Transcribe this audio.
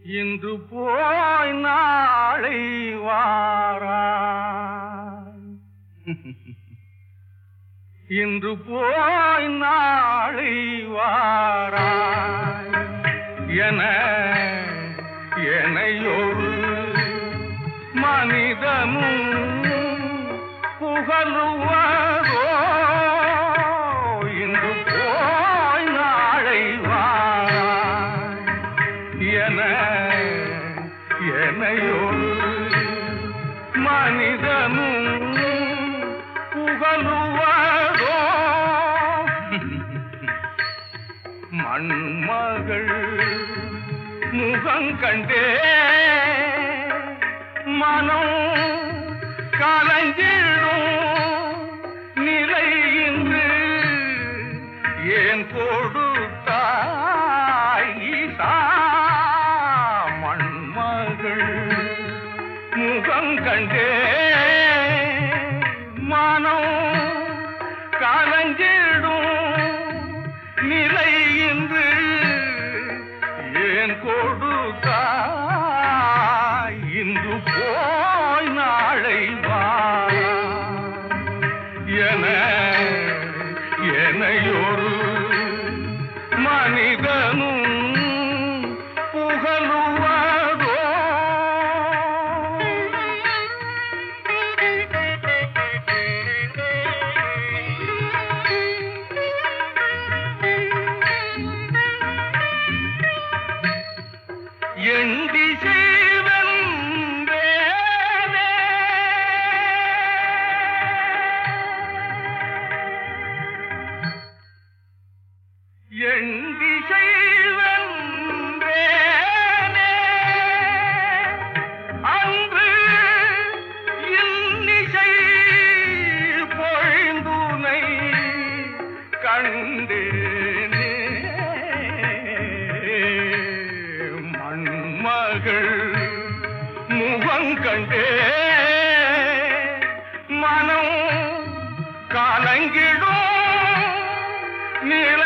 இன்று போய் நாளை வாரா இன்று போய் நாளை வாராய் என எனையொரு மனிதனும் புகழுவதோ இன்று போய் நாளை வாராய் என எனையொரு மனிதனும் புகழுவதோ மண்மகள் முகம் கண்டே மனம் கலங்கிடும் நிலை இன்று ஏன் கொடுத்தாய் ஈசா மண்மகள் முகம் கண்டே மனம் கலங்கிடும் நிலை இன்று ஏன் கொடுத்தாய் இன்று போய் நாளை வா என எனையொரு மனிதனும் புகழுவதோ எண்டி செய்வந்தேனே எண்டி செய்வந்தேனே அன்று இன்னிசை பொழிந்துனை கண்டேனே மண்மகள் முகம் கண்டே மனம் கலங்கிடும் நிலை